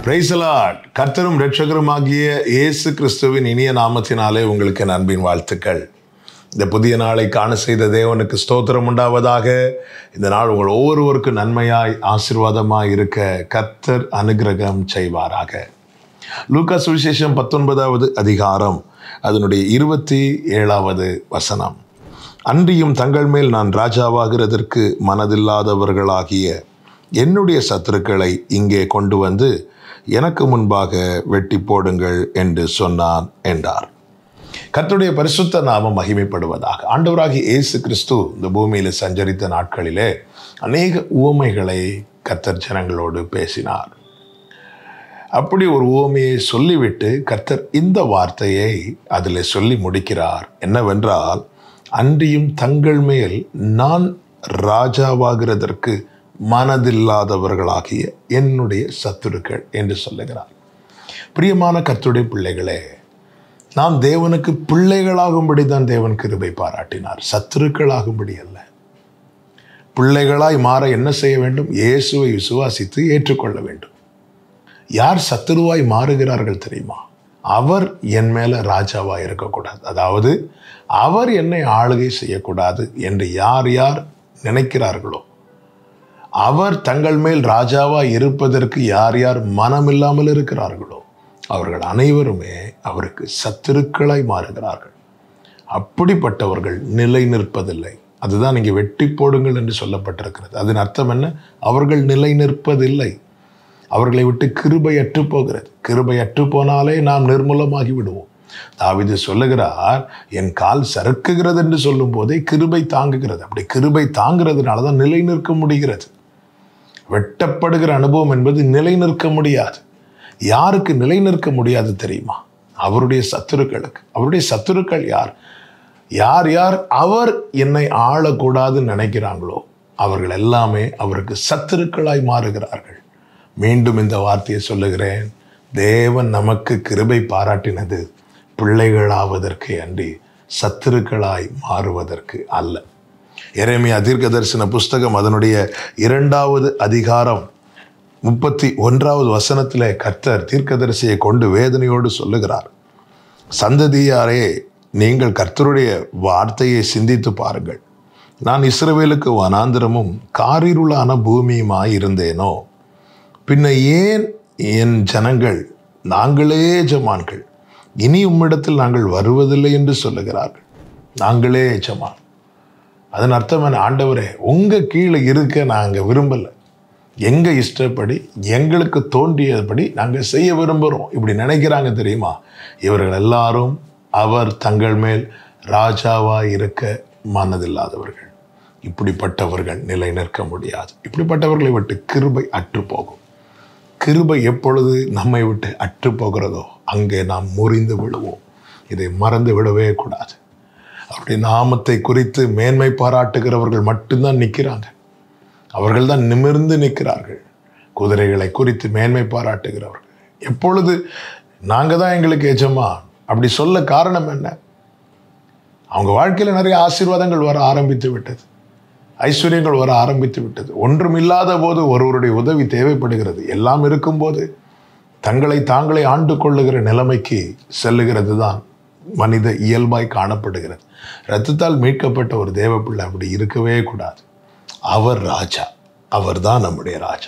பிரைசலாட் கர்த்தரும் இரட்சகருமாகிய இயேசு கிறிஸ்துவின் இனிய நாமத்தினாலே உங்களுக்கு என் அன்பின் வாழ்த்துக்கள் இந்த புதிய நாளை காண செய்த தேவனுக்கு ஸ்தோத்திரம் உண்டாவதாக இந்த நாள் உங்கள் ஒவ்வொருவருக்கும் நன்மையாய் ஆசீர்வாதமாய் இருக்க கர்த்தர் அனுகிரகம் செய்வாராக லூக்கா சுவிசேஷம் பத்தொன்பதாவது அதிகாரம் அதனுடைய இருபத்தி ஏழாவது வசனம் அன்றியும் தங்கள் மேல் நான் ராஜாவாகிறதற்கு மனதில்லாதவர்களாகிய என்னுடைய சத்துருக்களை இங்கே கொண்டு வந்து எனக்கு முன்பாக வெட்டி போடுங்கள் என்று சொன்னான் என்றார் கர்த்தருடைய பரிசுத்த நாமம் மகிமைப்படுவதாக ஆண்டவராகி இயேசு கிறிஸ்து இந்த பூமியில் சஞ்சரித்த நாட்களிலே அநேக உவமைகளை கர்த்தர் ஜனங்களோடு பேசினார் அப்படி ஒரு உவமையை சொல்லிவிட்டு கர்த்தர் இந்த வார்த்தையை அதில் சொல்லி முடிக்கிறார் என்னவென்றால் அன்றியும் தங்கள் மேல் நான் ராஜாவாகிறதற்கு மனதில்லாதவர்களாகிய என்னுடைய சத்துருக்கள் என்று சொல்லுகிறார் பிரியமான கர்த்தருடைய பிள்ளைகளே நாம் தேவனுக்கு பிள்ளைகளாகும்படி தான் தேவன் கிருபை பாராட்டினார் சத்துருக்களாகும்படி அல்ல பிள்ளைகளாய் மாற என்ன செய்ய வேண்டும் இயேசுவை விசுவாசித்து ஏற்றுக்கொள்ள வேண்டும் யார் சத்துருவாய் மாறுகிறார்கள் தெரியுமா அவர் என் மேல ராஜாவா இருக்கக்கூடாது அதாவது அவர் என்னை ஆளுகை செய்யக்கூடாது என்று யார் யார் நினைக்கிறார்களோ அவர் தங்கள் மேல் ராஜாவா இருப்பதற்கு யார் யார் மனமில்லாமல் இருக்கிறார்களோ அவர்கள் அனைவருமே அவருக்கு சத்துருக்களாய் மாறுகிறார்கள் அப்படிப்பட்டவர்கள் நிலை நிற்பதில்லை அதுதான் இங்கே வெட்டி போடுங்கள் என்று சொல்லப்பட்டிருக்கிறது அதன் அர்த்தம் என்ன அவர்கள் நிலை நிற்பதில்லை அவர்களை விட்டு கிருபை அற்று போகிறது கிருபை அற்று போனாலே நாம் நிர்மூலமாகி விடுவோம் தாவிது சொல்லுகிறார் என் கால் சறுக்குகிறது என்று சொல்லும் போதே கிருபை தாங்குகிறது அப்படி கிருபை தாங்கிறதுனால தான் நிலை நிற்க முடிகிறது வெட்டப்படுகிற அனுபவம் என்பது நிலை நிற்க முடியாது யாருக்கு நிலை நிற்க முடியாது தெரியுமா அவருடைய சத்துருக்களுக்கு அவருடைய சத்துருக்கள் யார் யார் யார் அவர் என்னை ஆளக்கூடாதுன்னு நினைக்கிறாங்களோ அவர்கள் எல்லாமே அவருக்கு சத்துருக்களாய் மாறுகிறார்கள் மீண்டும் இந்த வார்த்தையை சொல்லுகிறேன் தேவன் நமக்கு கிருபை பாராட்டினது பிள்ளைகளாவதற்கு அன்றி சத்துருக்களாய் மாறுவதற்கு அல்ல எரேமியா தீர்க்க தரிசன புஸ்தகம் அதனுடைய இரண்டாவது அதிகாரம் முப்பத்தி ஒன்றாவது வசனத்திலே கர்த்தர் தீர்க்கதரிசியை கொண்டு வேதனையோடு சொல்லுகிறார் சந்ததியாரே நீங்கள் கர்த்தருடைய வார்த்தையை சிந்தித்து பாருங்கள் நான் இஸ்ரவேலுக்கு வனாந்திரமும் காரிருளான பூமியுமாய் இருந்தேனோ பின்ன ஏன் என் ஜனங்கள் நாங்களே எஜமான்கள் இனி உம்மிடத்தில் நாங்கள் வருவதில்லை என்று சொல்லுகிறார்கள் நாங்களே எஜமான் அதன் அர்த்தம் என்ன ஆண்டவரே உங்கள் கீழே இருக்க நாங்கள் விரும்பலை எங்கள் இஷ்டப்படி எங்களுக்கு தோன்றியபடி நாங்கள் செய்ய விரும்புகிறோம் இப்படி நினைக்கிறாங்க தெரியுமா இவர்கள் எல்லாரும் அவர் தங்கள் மேல் ராஜாவாக இருக்க மனதில்லாதவர்கள் இப்படிப்பட்டவர்கள் நிலை நிற்க முடியாது இப்படிப்பட்டவர்களை விட்டு கிருபை அற்று போகும் கிருபை எப்பொழுது நம்மை விட்டு அற்று போகிறதோ அங்கே நாம் முறிந்து விடுவோம் இதை மறந்து விடவே கூடாது அப்படி நாமத்தை குறித்து மேன்மை பாராட்டுகிறவர்கள் மட்டும்தான் நிற்கிறாங்க அவர்கள் தான் நிமிர்ந்து நிற்கிறார்கள் குதிரைகளை குறித்து மேன்மை பாராட்டுகிறவர்கள் எப்பொழுது நாங்கள் தான் எங்களுக்கு எஜமா அப்படி சொல்ல காரணம் என்ன அவங்க வாழ்க்கையில் நிறைய ஆசீர்வாதங்கள் வர ஆரம்பித்து விட்டது ஐஸ்வர்யங்கள் வர ஆரம்பித்து விட்டது ஒன்றும் இல்லாத போது ஒருவருடைய உதவி தேவைப்படுகிறது எல்லாம் இருக்கும்போது தங்களை தாங்களே ஆண்டு கொள்ளுகிற நிலைமைக்கு செல்லுகிறது தான் மனித இயல்பாய் காணப்படுகிறது ரத்தத்தால் மீட்கப்பட்ட ஒரு தேவப்பிள்ளை அப்படி இருக்கவே கூடாது அவர் ராஜா அவர் தான் நம்முடைய ராஜா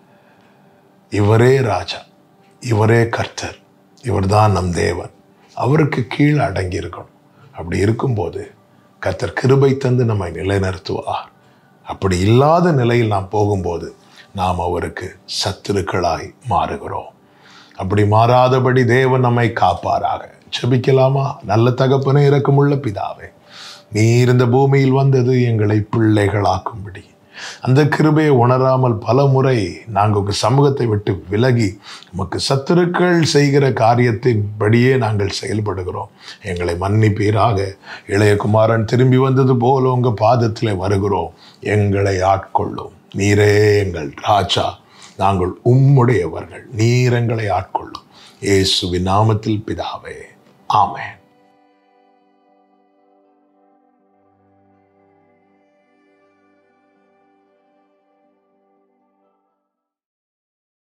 இவரே ராஜா இவரே கர்த்தர் இவர் தான் நம் தேவன் அவருக்கு கீழே அடங்கி இருக்கணும் அப்படி இருக்கும்போது கர்த்தர் கிருபை தந்து நம்மை நிலைநிறுத்துவார் அப்படி இல்லாத நிலையில் நாம் போகும்போது நாம் அவருக்கு சத்துருக்களாய் மாறுகிறோம் அப்படி மாறாதபடி தேவன் நம்மை காப்பாராக ஜெபிக்கலாமா நல்ல தகப்பனே இறக்கமுள்ள பிதாவே நீர் இந்த பூமியில் வந்தது எங்களை பிள்ளைகளாக்கும்படி அந்த கிருபையை உணராமல் பல முறை நாங்கள் உங்கள் சமூகத்தை விட்டு விலகி உமக்கு சத்துருக்கள் செய்கிற காரியத்தின்படியே நாங்கள் செயல்படுகிறோம் எங்களை மன்னிப்பீராக இளையகுமாரன் திரும்பி வந்தது போல உங்கள் பாதத்தில் வருகிறோம் எங்களை ஆட்கொள்ளும் நீரே எங்கள் ராஜா நாங்கள் உம்முடையவர்கள் நீர் எங்களை ஆட்கொள்ளும் இயேசுவின் நாமத்தில் பிதாவே ஆமென்